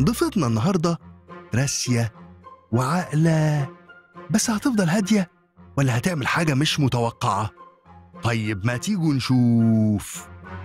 ضيفتنا النهاردة راسية وعاقلة بس هتفضل هادية ولا هتعمل حاجة مش متوقعة؟ طيب ما تيجوا نشوف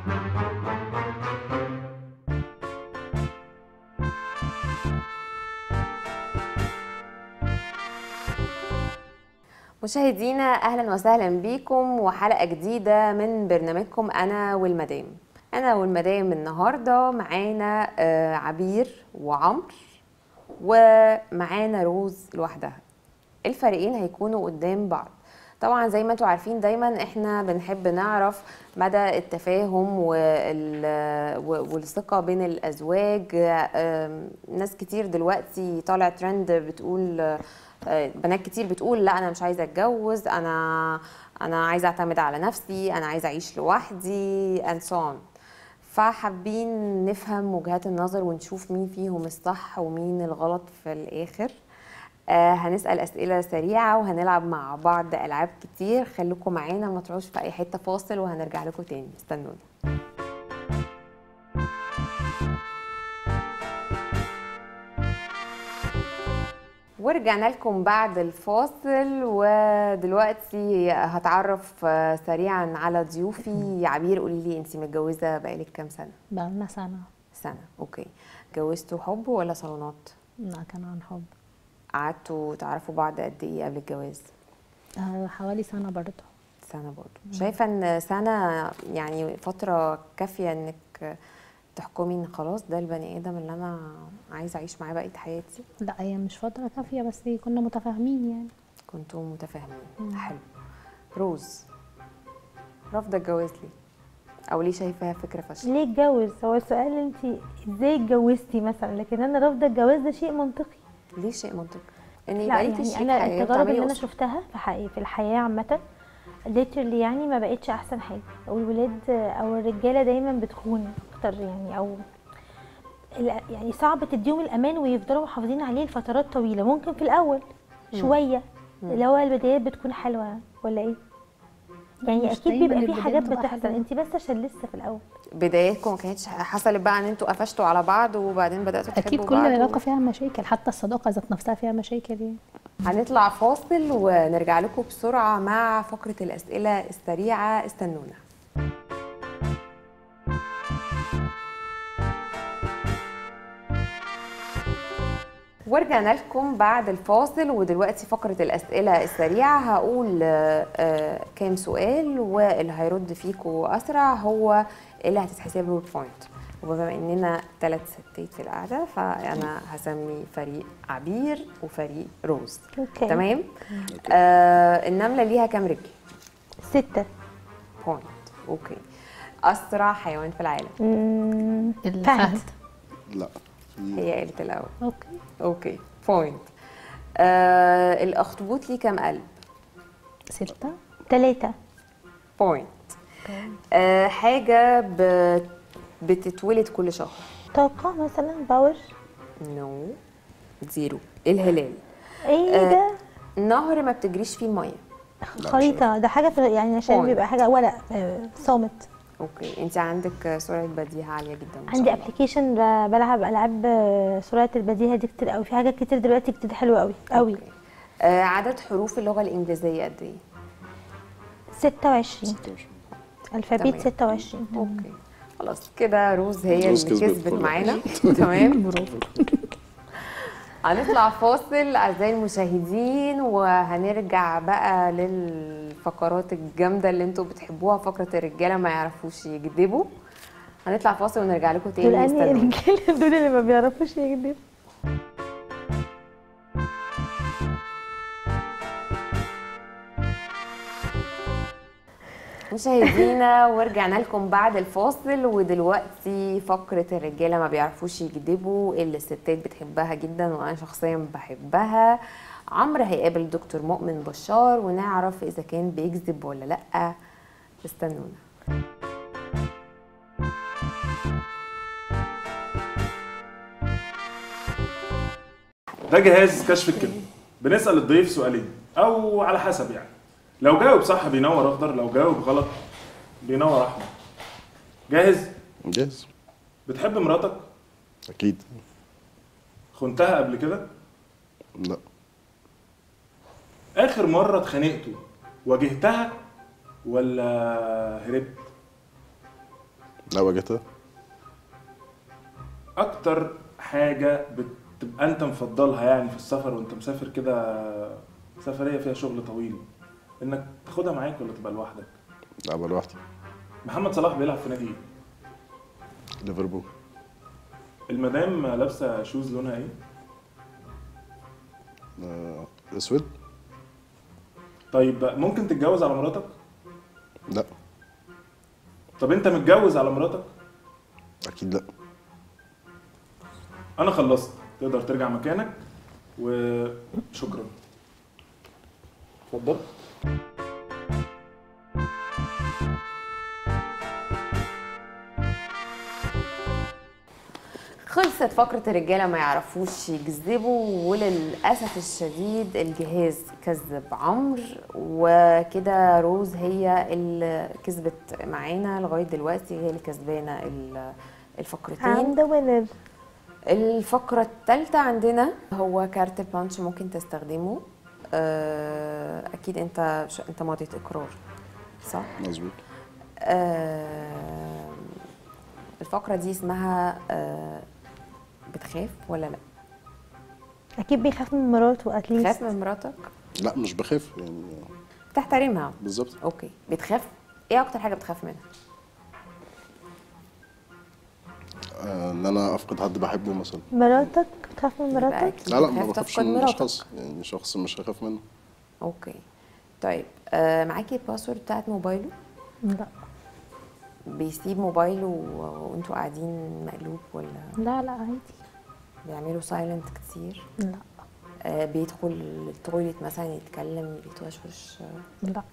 مشاهدينا اهلا وسهلا بيكم وحلقه جديده من برنامجكم انا والمدام انا والمدام النهارده معانا آه، عبير وعمر ومعانا روز لوحدها الفريقين هيكونوا قدام بعض طبعا زي ما انتم عارفين دايما احنا بنحب نعرف مدى التفاهم وال- و- والثقة بين الأزواج آم، ناس كتير دلوقتي طالع ترند بتقول آه، بنات كتير بتقول لا أنا مش عايزة أتجوز أنا أنا عايزة أعتمد على نفسي أنا عايزة أعيش لوحدي and so on فحابين نفهم وجهات النظر ونشوف مين فيهم الصح ومين الغلط في الآخر آه هنسأل أسئلة سريعة وهنلعب مع بعض ألعاب كتير خليكم معانا ما تروحوش في أي حتة فاصل وهنرجع لكم تاني استنونا ورجعنا لكم بعد الفاصل ودلوقتي هتعرف آه، سريعا على ضيوفي عبير قولي لي انت متجوزه بقالك كام سنه بقالنا سنة سنه اوكي اتجوزتوا حب ولا صالونات لا كان عن حب قعدتوا تعرفوا بعض قد ايه قبل الجواز آه، حوالي سنة برضه سنة برضه شايفة ان سنة يعني فترة كافية انك تحكمي ان خلاص ده البني ادم اللي انا عايزة اعيش معاه بقية حياتي لا هي مش فترة كافية بس كنا متفاهمين يعني كنتوا متفاهمين حلو روز رافضة الجواز ليه؟ او ليه شايفاها فكرة فاشلة؟ ليه اتجوز هو السؤال انت ازاي اتجوزتي مثلا لكن انا رافضه الجواز ده شيء منطقي ليه شيء منطقي؟ ان لا يبقى ليكي يعني شريك انا حياة التجارب وتعملي اللي انا أسرة. شفتها في حقيقي في الحياه عامه ليترلي يعني ما بقتش احسن حاجه والولاد او الرجاله دايما بتخون اكتر يعني او ال- يعني صعب تديهم الامان ويفضلوا محافظين عليه لفترات طويله ممكن في الاول شويه اللي هو البدايات بتكون حلوه ولا ايه يعني مش اكيد دايماً بيبقى في البدايات حاجات بتبقى بتحصل حلوة. انت بس عشان لسه في الاول بداياتكم ما كانتش حصلت بقى ان انتوا قفشتوا على بعض وبعدين بداتوا تحبوا أكيد كل بعض و- علاقة فيها مشاكل حتى الصداقة ذات نفسها فيها مشاكل يعني هنطلع فاصل ونرجع لكم بسرعة مع فقرة الأسئلة السريعة استنونا ورجعنا لكم بعد الفاصل ودلوقتي فقرة الأسئلة السريعة هقول آه، آه، كام سؤال واللي هيرد فيكم أسرع هو اللي هتتحسب له البوينت وبما إننا ثلاث ستات في القعدة فأنا هسمي فريق عبير وفريق روز اوكي تمام آه النملة ليها كام رجل؟ سته بوينت اوكي أسرع حيوان في العالم مم، الفهد لا هي قالت الأول اوكي اوكي بوينت آه الأخطبوط ليه كام قلب؟ ستة تلاتة بوينت آه حاجة ب... بتتولد كل شهر طاقة مثلا باور نو زيرو الهلال ايه آه، ده نهر ما بتجريش فيه المية خريطة ده حاجة في يعني عشان Point. بيبقى حاجة ورق آه، صامت اوكي انت عندك سرعة بديهة عالية جدا ما شاء عندي الله. ابلكيشن بلعب العاب آه، سرعة البديهة دي كتير قوي في حاجات كتير دلوقتي كتير حلوة قوي قوي أوكي. آه عدد حروف اللغة الإنجليزية قد إيه؟ 26 الفابيت تمام. 26 اوكي خلاص كده روز هي روز اللي كسبت كسبت كله. معانا تمام هنطلع فاصل اعزائي المشاهدين وهنرجع بقى للفقرات الجامده اللي انتوا بتحبوها فقره الرجاله ما يعرفوش يكذبوا هنطلع فاصل ونرجع لكم دول تاني اني استنونا. الرجاله دول اللي ما بيعرفوش يكذبوا مشاهدينا ورجعنا لكم بعد الفاصل ودلوقتي فقرة الرجالة ما بيعرفوش يكذبوا اللي الستات بتحبها جدا وأنا شخصيا بحبها عمرو هيقابل دكتور مؤمن بشار ونعرف إذا كان بيكذب ولا لأ استنونا ده جهاز كشف الكذب بنسال الضيف سؤالين او على حسب يعني لو جاوب صح بينور اخضر لو جاوب غلط بينور احمر جاهز جاهز بتحب مراتك اكيد خنتها قبل كده لا اخر مره اتخانقتوا واجهتها ولا هربت لا واجهتها اكتر حاجه بتبقى انت مفضلها يعني في السفر وانت مسافر كده سفريه فيها شغل طويل انك تاخدها معاك ولا تبقى لوحدك لا أبقى لوحدي محمد صلاح بيلعب في نادي ايه ليفربول المدام لابسه شوز لونها ايه آه، اسود طيب ممكن تتجوز على مراتك لا طب انت متجوز على مراتك اكيد لا انا خلصت تقدر ترجع مكانك وشكرا اتفضل خلصت فقرة الرجالة ما يعرفوش يكذبوا وللأسف الشديد الجهاز كذب عمرو وكده روز هي اللي كسبت معانا لغاية دلوقتي هي اللي كسبانة ال- الفقرتين عند وينر الفقرة الثالثة عندنا هو كارت البانش ممكن تستخدمه آه، أكيد أنت ش- أنت ماضي إقرار صح؟ مظبوط آه، الفقرة دي اسمها آه، بتخاف ولا لا؟ اكيد بيخاف من مراته اتليست بتخاف من مراتك؟ لا مش بخاف يعني بتحترمها بالظبط اوكي بتخاف ايه اكتر حاجة بتخاف منها؟ آه، ان انا افقد حد بحبه مثلا مراتك بتخاف من يبقى مراتك أكيد لا لا ما بتخاف بخافش تفقد من مراتك. اشخاص يعني شخص مش هخاف منه اوكي طيب آه معاكي الباسورد بتاعت موبايله؟ لا بيسيب موبايله و- وانتوا قاعدين مقلوب ولا لا لا عادي بيعملوا سايلنت كتير؟ لا آه بيدخل التويليت مثلا يتكلم بيتوشوش آه، لا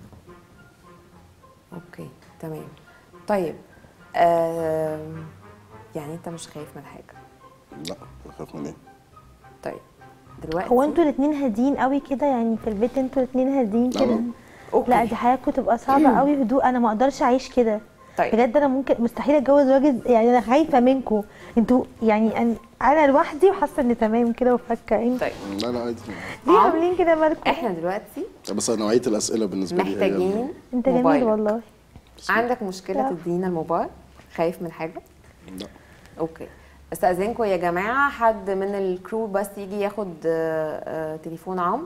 اوكي تمام طيب آم، يعني انت مش خايف من حاجه لا بخاف من ايه طيب دلوقتي هو انتوا الاتنين هادين قوي كده يعني في البيت انتوا الاتنين هادين لا، كده لا. أوكي. لا دي حياتكم تبقى صعبه قوي هدوء انا ما اقدرش اعيش كده طيب بجد انا ممكن مستحيل اتجوز راجل يعني انا خايفه منكم انتوا يعني انا, أنا لوحدي وحاسه ان تمام كده وفكه انتوا طيب لا لا عادي ليه آه. عاملين كده مالكم احنا دلوقتي بس نوعيه الاسئله بالنسبه لي هي محتاجين انت جميل موبايلك. والله عندك مشكله لا. تدينا الموبايل خايف من حاجه لا اوكي استاذنكم يا جماعه حد من الكرو بس يجي ياخد آه، آه، تليفون عمرو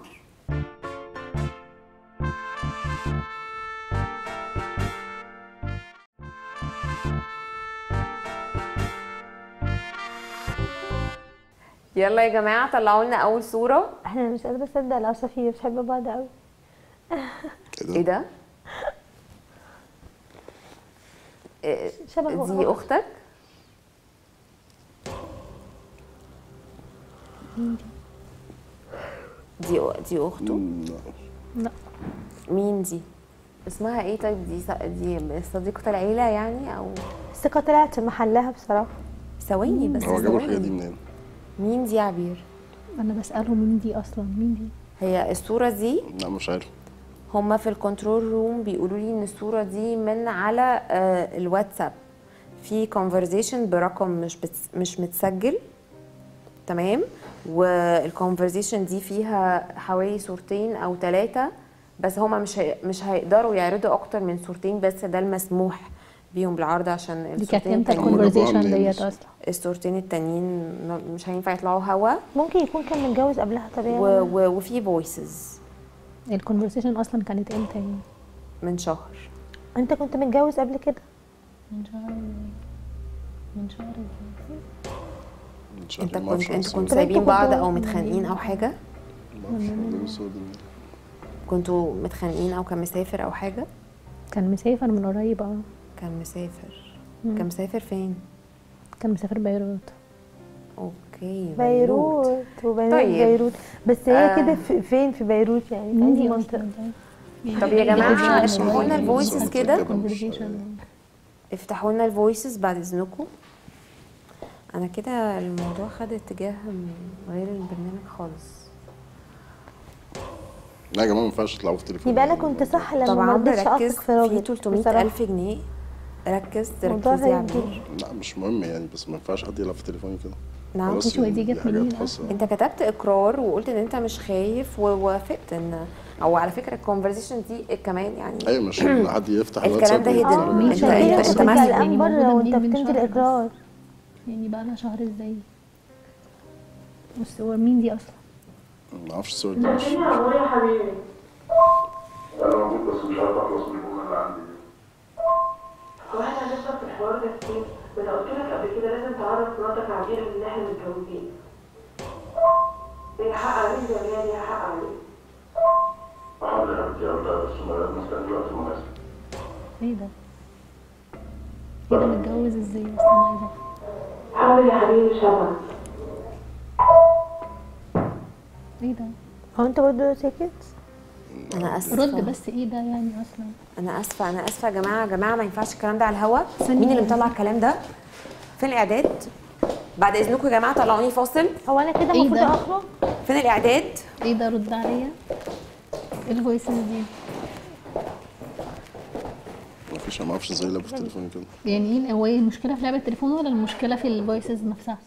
يلا يا جماعه طلعوا لنا اول صوره احنا مش قادره اصدق العصافير بتحب بعض قوي كده ايه ده إيه، شبه دي بعض. اختك دي دي اخته مم، لا لا مين دي اسمها ايه طيب دي ص- دي صديقة العيلة يعني او الثقه طلعت في محلها بصراحه ثواني بس هو جاب الحاجه دي ثواني منين مين دي يا عبير انا بساله مين دي اصلا مين دي هي الصورة دي لا مش عارف هما في الكنترول روم بيقولوا لي ان الصورة دي من على آه، الواتساب في كونفرزيشن برقم مش بتس مش متسجل تمام والكونفرزيشن دي فيها حوالي صورتين او ثلاثة بس هما مش هي مش هيقدروا يعرضوا اكتر من صورتين بس ده المسموح بيهم بالعرض عشان دي كانت الصورتين امتى هم جابوها الكونفرزيشن منين ديت بس؟ اصلا الصورتين التانيين ما- مش هينفع يطلعوا هوا ممكن يكون كان متجوز قبلها طبيعي و- و- وفي فويسز الكونفرزيشن اصلا كانت امتى يعني من شهر انت كنت متجوز قبل كده من شهر من شهر مش انت عارف، ما أعرفش كنت انتوا أصلاً. كنتوا طب سايبين انتوا بعض كنتوا- او متخانقين او حاجه ما أعرفش، هو ده بس هو ده. كنتوا متخانقين او كان مسافر او حاجه كان مسافر من قريب اه كان مسافر مم. كان مسافر فين كان مسافر بيروت اوكي بيروت وبيروت طيب. بيروت بس هي آه. كده في- فين في بيروت يعني في مين أي دي منطقه طب يا جماعه معرفش افتحوا لنا بصراحة. الفويسز بس كده كده مش- افتحوا لنا الفويسز بعد اذنكم انا كده الموضوع خد اتجاه غير البرنامج خالص لا يا جماعه ما ينفعش تطلعوا في التليفون يبقى انا كنت صح لما طبعا ما رضيتش ركز اثق في راجل في 300 بصراحة. الف جنيه ركز الموضوع ركز يا هيجي. عبير لا مش مهم يعني بس ما ينفعش حد يلعب في تليفوني كده نعم خلاص ماشي، ودي دي جت حاجات منين خاصة انت كتبت اقرار وقلت ان انت مش خايف ووافقت ان او على فكره الكونفرزيشن دي كمان يعني ايوه مش إن حد يفتح الكلام ده الواتساب هيدن. ويتفرج. انت- ماشي، انت- هي انت كنت مثلا يعني قلقان بره موجودة وانت منين من بتمضي شهر الاقرار بس. يعني بقى لها شهر ازاي بص هو مين دي اصلا ما اعرفش الصور دي مش انا موجود بس مش عارف اخلص من الجمله اللي عندي دي هو احنا هنفضل في الحوار ده كتير وانا قلت لك قبل كده لازم تعرف مراتك عليها ان احنا متجوزين ليها حق عليك زي ما هي ليها حق عليك حاضر يا حبيبتي هبدا بس ما مستني الوقت المناسب ايه ده ايه ده متجوز ازاي اصلا عايزه حاول يا حبيبي شبع ايه ده هو انت برضه ساكت انا اسفه رد بس ايه ده يعني اصلا انا اسفه انا اسفه يا جماعه يا جماعه ما ينفعش الكلام ده على الهوا ثانية. مين اللي مطلع الكلام ده فين الاعداد بعد اذنكم يا جماعه طلعوني فاصل هو انا كده ايه المفروض ده؟ اخرج فين الاعداد ايه ده رد عليا ايه الفويسز دي ما فيش ما اعرفش ازاي لابس تليفوني كده يعني ايه هو ايه المشكله في لعبه التليفون ولا المشكله في الفويسز نفسها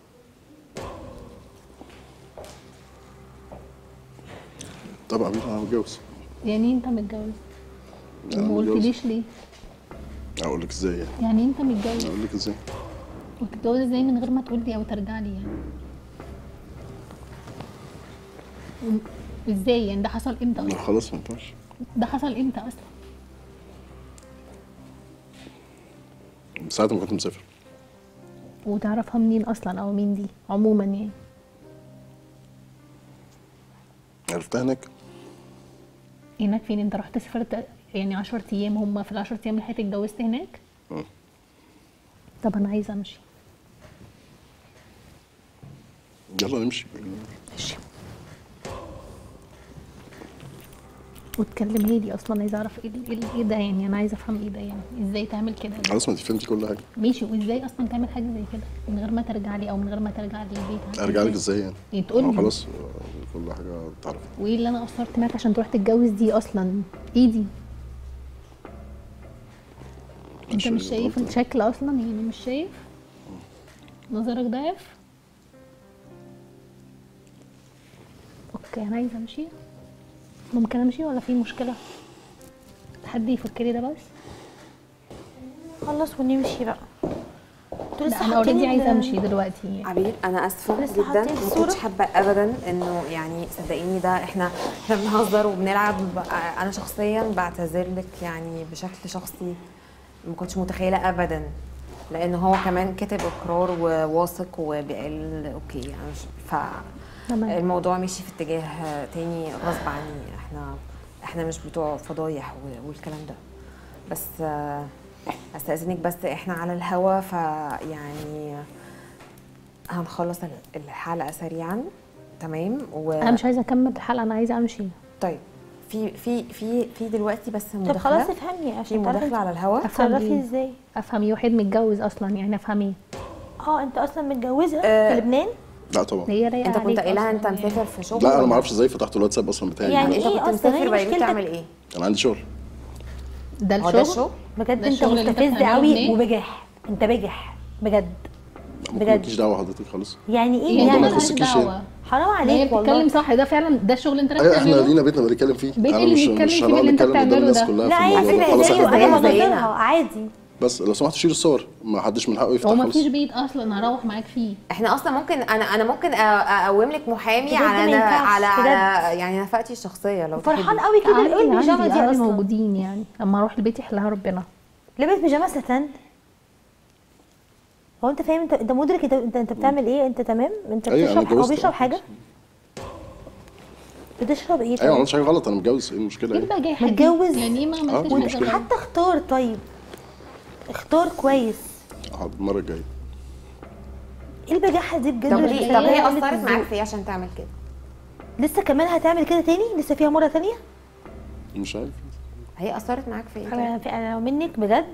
طب حبيبي انا متجوز يعني انت متجوز أنا وما متجوز. قلتليش ليه اقول لك ازاي يعني يعني انت متجوز اقول لك ازاي وتتجوز ازاي من غير ما تقول لي او ترجع لي يعني وم- ازاي يعني ده حصل امتى لا اصلا خلاص ما ينفعش ده حصل امتى اصلا من ساعه ما كنت مسافر وتعرفها منين اصلا او مين دي عموما يعني عرفتها هناك هناك فين انت رحت سافرت يعني 10 ايام هم في ال 10 ايام اللي اتجوزت هناك اه. طب انا عايزه امشي يلا نمشي ماشي وتكلمي لي اصلا عايزه اعرف ايه ال- ايه ال- ايه ده يعني انا عايزه افهم ايه ده يعني ازاي تعمل كده خلاص ما انت فهمتي كل حاجه ماشي وازاي اصلا تعمل حاجه زي كده من غير ما ترجع لي او من غير ما ترجع لي البيت ارجع لك ازاي يعني يعني تقول ما لي خلاص آه، كل حاجه تعرف وايه اللي انا قصرت معاك عشان تروح تتجوز دي اصلا ايه دي انت عشان مش شايف غلطة. الشكل اصلا يعني مش شايف نظرك ضعف اوكي انا عايزه امشي ممكن امشي ولا في مشكله حد يفك لي ده بس خلص ونمشي بقى انتوا لا لسه انا حاطين اوريدي عايزه ال- امشي دلوقتي يعني. عبير انا اسفه لسه جدا حاطين ما الصورة؟ كنتش حابه ابدا انه يعني صدقيني ده احنا احنا بنهزر وبنلعب انا شخصيا بعتذر لك يعني بشكل شخصي ما كنتش متخيله ابدا لان هو كمان كتب اقرار وواثق وقال اوكي يعني مش ف تمام. الموضوع مشي في اتجاه تاني غصب عني احنا احنا مش بتوع فضايح و- والكلام ده بس آه، استاذنك بس احنا على الهوا فيعني هنخلص ال- الحلقه سريعا تمام و انا مش عايزه اكمل الحلقه انا عايزه امشي طيب في في في في دلوقتي بس طب مداخله خلاص افهمني في عشان مداخله تعرفي على الهوا افهم تتصرفي ايه ازاي افهم ايه واحد متجوز اصلا يعني افهم ايه اه انت اصلا متجوزه آه، في لبنان لا طبعا هي رايقه انت كنت عليك قايلها أصلاً انت يعني. مسافر في شغل لا انا ولا- ما اعرفش ازاي فتحت الواتساب اصلا بتاعي يعني انت إيه كنت أصلاً؟ مسافر هي بيروت مشكلتك- تعمل ايه؟ كان عندي شغل ده هو ده الشغل الشغل؟ بجد ده انت الشغل اللي انت مستفز بتعمله قوي هناك؟ وبجح انت بجح بجد ممكن بجد. مالكيش دعوه حضرتك خالص يعني ايه يعني الموضوع ما يعني مالهاش يخصكيش دعوة. يعني. حرام ما هي عليك بتتكلم والله صح ده فعلا ده الشغل اللي انت رايح ايوه احنا تعمله لينا بيتنا بنتكلم فيه بيت انا اللي مش بيتكلم مش فيه هنقعد اللي انت نتكلم قدام بتعمله الناس ده. كلها لا في عادي الموضوع ده. خلاص زيها احنا زيها انا اتفقنا. زينا. بنظرها عادي بس لو سمحت شيل الصور ما حدش من حقه يفتح هو ما خالص فيش بيت اصلا هروح معاك فيه احنا اصلا ممكن انا انا ممكن أ- اقوم لك محامي بجد على ما أنا ينفعش، على بجد. على يعني نفقتي الشخصيه لو فرحان تحبي. قوي كده عندي ايه البيجامه عندي دي اهلي اصلا موجودين يعني اما اروح البيت يحلها ربنا لابس بيجامه ستان هو انت فاهم انت انت مدرك انت انت, انت بتعمل ايه انت تمام انت أيوة، أنا بتشرب هو اتجوزت. بيشرب حاجه بتشرب ايه ايوه ما طيب؟ عملتش حاجه غلط انا متجوز ايه المشكله ايه ايه البجاحه دي؟ متجوز؟ يعني ايه ما اه، عملتش مش حاجه مشكلة. غلط؟ حتى اختار طيب اختار كويس حاضر المره الجايه ايه البجاحه دي بجد طب مش ليه طب متخيلة هي قلة اثرت الذوق. معاك في ايه عشان تعمل كده لسه كمان هتعمل كده تاني لسه فيها مره تانية مش عارف هي اثرت معاك في ايه طيب؟ انا في- انا لو منك بجد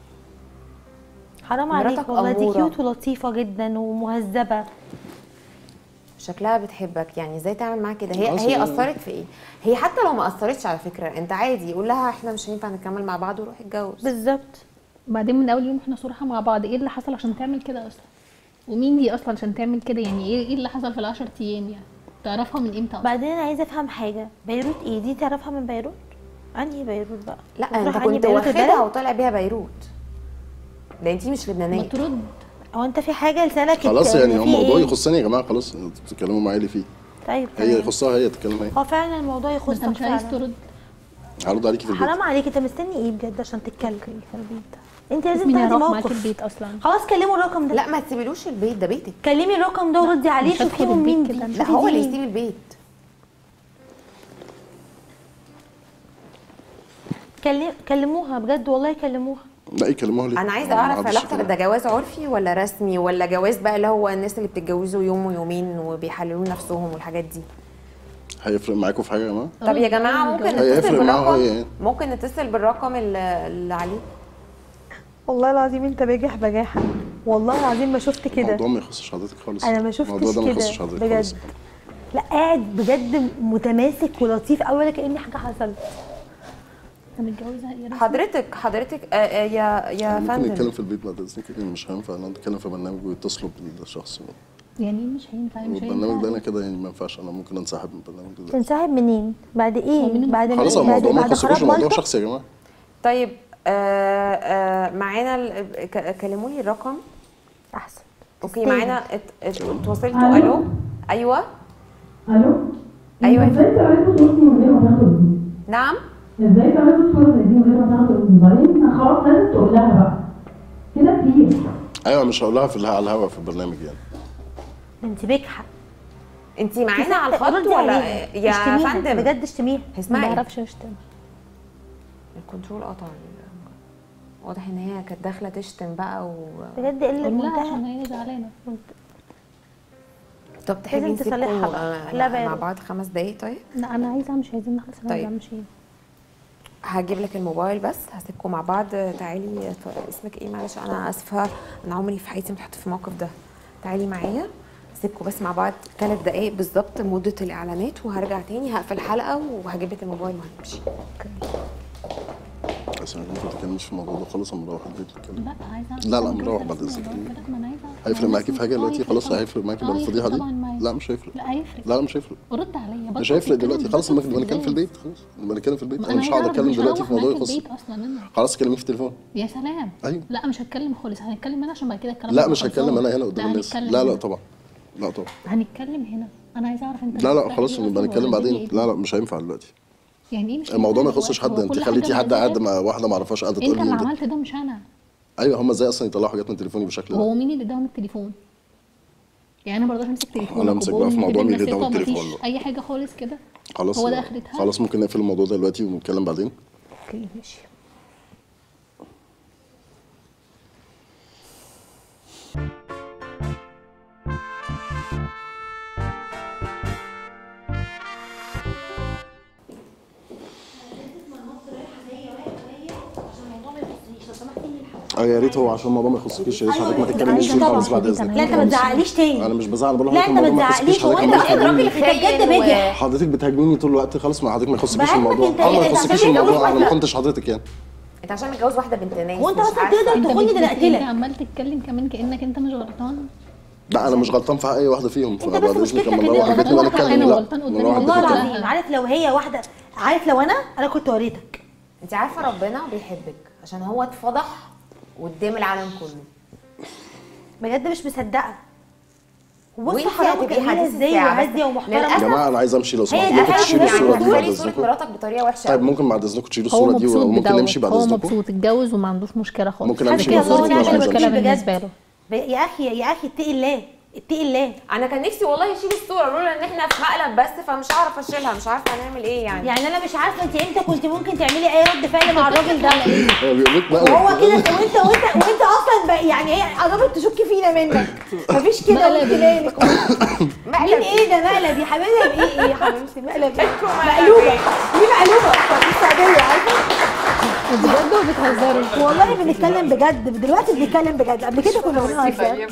حرام مراتك عليك والله دي أمورة. كيوت ولطيفه جدا ومهذبه شكلها بتحبك يعني ازاي تعمل معاها كده هي خلاص هي هي- اثرت في ايه هي حتى لو ما اثرتش على فكره انت عادي قول لها احنا مش هينفع نكمل مع بعض وروح اتجوز بالظبط بعدين من اول يوم احنا صراحه مع بعض ايه اللي حصل عشان تعمل كده اصلا ومين دي اصلا عشان تعمل كده يعني ايه ايه اللي حصل في العشر ايام يعني تعرفها من امتى اصلا بعدين انا عايزه افهم حاجه بيروت ايه دي تعرفها من بيروت انهي بيروت بقى لا بتروح انت أنهي كنت بيروت واخدها البلد؟ وطالع بيها بيروت ده انتي مش لبنانيه ما ترد هو انت في حاجه لسانك خلاص ات- يعني هو في موضوع إيه؟ يخصني يا جماعه خلاص انتوا بتتكلموا معايا ليه فيه طيب هي تمام. يخصها هي تتكلم هي هو فعلا الموضوع انت يخصك مش عايز فعلا ترد هرد عليكي في البيت حرام عليك انت مستني ايه بجد عشان تتكلم في البيت انت لازم مين تاخدي هيروح معاك موقف البيت اصلا خلاص كلموا الرقم ده لا ما تسيبلوش البيت ده بيتك كلمي الرقم ده وردي عليه مش شوفي هدخل هم مين البيت دي كده. لا شوفي هو دي اللي مين. يسيب البيت كلم كلموها بجد والله كلموها لا يكلموها ليه انا عايزه ما اعرف عادش علاقتك كده. ده جواز عرفي ولا رسمي ولا جواز بقى اللي هو الناس اللي بتتجوزوا يوم ويومين وبيحللوا نفسهم والحاجات دي هيفرق معاكم في حاجه يا جماعه طب يا جماعه ممكن هيفرق نتصل معاه هو بالرقم يعني. ممكن نتصل بالرقم اللي اللي عليه والله العظيم انت باجح بجاحه والله العظيم ما شفت كده الموضوع ما يخصش حضرتك خالص انا ما شفتش الموضوع ده ما كده يخصش حضرتك بجد خالص لا قاعد بجد متماسك ولطيف قوي ولا كأن حاجه حصلت انت متجوزها يا رسمي؟ حضرتك حضرتك آه آه يا يا ممكن فندم نتكلم في البيت بعد اذنك لان مش هينفع ان انا اتكلم في برنامج ويتصلوا بالشخص يعني ايه مش هينفع مش والبرنامج ده انا هينفع كده يعني ما ينفعش انا ممكن انسحب من البرنامج ده تنسحب منين بعد هو مين ايه بعد خلاص ما بعد الموضوع ما بعد يخصكوش خراب الموضوع مالطا شخصي يا جماعه طيب آه آه معانا ال- ك- كلموا لي الرقم احسن اوكي تستاهل. معانا ات- ات- اتواصلتوا الو ايوه الو ايوه يا ازاي فندم. تعرفوا صورتي من غير ما تاخدوا اذني؟ نعم ازاي تعرفوا صورة زي دي من غير ما تاخدوا اذني؟ وبعدين خلاص لازم تقول لها بقى كده كتير ايوه مش هقول لها في الها- على الهوا في البرنامج يعني انت بيكحه انت معانا على الخط ردي ولا عليها. يا اشتميها، فندم بجد اشتميها ما اسمعي بعرفش اشتم الكنترول قطع واضح ان هي كانت داخله تشتم بقى و بجد قله قول لها عشان منتهى هي زعلانه طب تحبي لازم نسيبكم تصلحها بقى. آه، لا مع بارد. بعض خمس دقايق طيب لا انا عايزه امشي عايزين نخلص انا طيب. عايزه امشي هجيب لك الموبايل بس هسيبكم مع بعض تعالي اتف- اسمك ايه معلش انا اسفه انا عمري في حياتي ما اتحط في الموقف ده تعالي معايا سيبكم بس مع بعض ثلاث دقايق بالظبط مده الاعلانات وهرجع تاني هقفل الحلقه وهجيب لك الموبايل وهنمشي بس انا ما تتكلمش في الموضوع ده خالص اما نروح البيت نتكلم لا عايزه لا، لا، أعرف نروح كده بعد بس إذنك. الموضوع كده، ما أنا عايزة- هيفرق أنا معاكي في حاجه آه، دلوقتي يفرق خلاص طبعاً. هيفرق معاكي آه، بعد يفرق الفضيحه دي طبعاً معايا. لا مش هيفرق لا هيفرق لا لا مش هيفرق رد عليا مش بطل هيفرق تتكلم، دلوقتي خلاص بطل نبقى نتكلم في استفزاز. البيت خلاص نبقى نتكلم في البيت ما انا مش عايزة هقعد أعرف اتكلم مش دلوقتي هروح في موضوع معاك يخص البيت اصلا انا خلاص كلميه في التليفون يا سلام أيوة. لا مش هتكلم خالص هنتكلم هنا عشان بعد كده الكلام لا يبقى مش هتكلم خلصان. انا هنا قدام لا، الناس هنتكلم لا لا هنا. طبعا لا طبعا هنتكلم هنا انا عايزه اعرف انت لا لا بتفرق خلاص إيه نبقى أصلاً نتكلم ولا بعدين إيه؟ لا لا مش هينفع دلوقتي يعني ايه مش الموضوع ما هينفع يخصش دلوقتي؟ حد هو انت كل خليتي حاجة حد قاعد مزاج؟ مع واحده ما اعرفهاش قاعده انت تقول اللي لي عملت ده مش انا ايوه هم ازاي اصلا يطلعوا حاجات من تليفوني بالشكل هو ده مين اللي اداهم التليفون يعني انا برضه امسك تليفون أنا أمسك بقى في موضوع مين اللي اداهم التليفون بقى. اي حاجه خالص كده خلاص هو ده اخرتها خلاص ممكن نقفل الموضوع ده دلوقتي ونتكلم بعدين اوكي ماشي اه يا ريت هو عشان الموضوع ما يخصكيش يا ريت حضرتك ما تتكلميش فيه طبعاً. خالص بعد دي اذنك كمان. لا انت ما تزعقليش تاني انا مش بزعل بقول لا لحضرتك انت ما الموضوع ما تزعقليش يخصكيش هو حضرتك انت ما اصلا تتكلميش. راجل بجد بجح حضرتك بتهاجميني طول الوقت خلاص ما حضرتك ما يخصكيش بهاجمك الموضوع انت- اه ما انت يخصكيش عشان الموضوع متجوز انا ما واحدة. كنتش حضرتك يعني انت عشان متجوز واحده بنت ناس هو انت مش اصلا عارفة. تقدر انت تخوني بت- ده انا انت اقتلك عمال تتكلم كمان كانك انت مش غلطان لا انا مش غلطان في اي واحده فيهم انت فبعد بس اذنك مشكلتك لما ان نروح انت البيت نبقى غلطان. نتكلم انا لا غلطان قدام نروح الناس. البيت والله نتكلم. العظيم عارف لو هي واحده عارف لو انا انا كنت وريتك انت عارفه ربنا بيحبك عشان هو اتفضح قدام العالم كله بجد مش مصدقه وبص وانت حرام هتبقي جميله حديث ازاي الساعة، بس وهاديه يا ومحترمه جماعه انا عايز امشي لو هي سمحتوا دي ممكن حاجه تشيلوا الصوره يعني دي بعد تخلي صوره اذنكم مراتك بطريقه وحشه طيب قوي. ممكن بعد اذنكم تشيلوا هو الصوره دي مبسوط وممكن نمشي بدوت بعد هو اذنكم مبسوط اتجوز وما عندوش مشكله خالص ممكن حاجة أمشي كده بس هو أنا دي مش مش عايز مشكله أمشي. بالنسبه له يا اخي يا اخي اتقي الله اتقي الله انا كان نفسي والله يشيل الصوره لولا ان احنا في مقلب بس فمش هعرف اشيلها مش عارفه هنعمل ايه يعني يعني انا مش عارفه انت امتى كنت ممكن تعملي اي رد فعل مع الراجل ده هو بيقول لك بقى وهو كده وانت وانت وانت اصلا بقى يعني ايه قربت تشك فينا منك مفيش كده مقلب. قلت مالك مين مقلب ايه ده مقلب يا حبيبي بايه ايه يا حبيبتي مقلب ايه انتوا مقلب مقلوبه ايه؟ دي مقلوبه في السعوديه عارفه بجد وبتهزروا والله بنتكلم بجد دلوقتي بنتكلم بجد قبل كده كنا بنهزر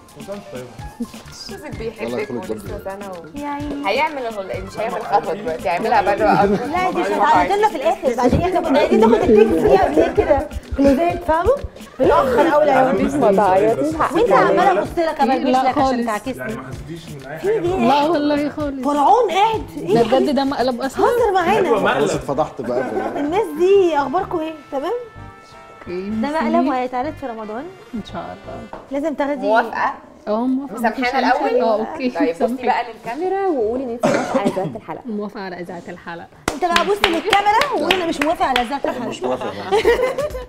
جوزك يلا بيحبك خليك ولسه سنه و... يعني هيعمل ال- مش هيعمل خطوه دلوقتي هيعملها بره اكتر لا دي مش هتعرض لنا في الاخر بعدين احنا كنا عايزين ناخد التيك فيها قبل كده كلوزات فاهمه متاخر قوي يا مفيش ما تعيطيش وانت عماله ابص لك ابلبس لا لك عشان خالص. تعكسني يعني ما حسيتيش من اي في حاجه دي لا والله خالص فرعون قاعد ده ايه بجد ده مقلب اصلا هزر معانا ايوه خلاص مقلب اتفضحت بقى في- الناس دي اخباركم ايه تمام اوكي ده مقلب وهيتعرض في رمضان ان شاء الله لازم تاخدي موافقه اه موافقه مسامحانا مفيش أي الاول حاجة. اه اوكي طيب بصي مسامحك. بقى للكاميرا وقولي ان انت موافقه على ذات الحلقه موافقه على اذاعه الحلقه انت بقى بص للكاميرا وانا مش موافقه على ذات الحلقه مش موافق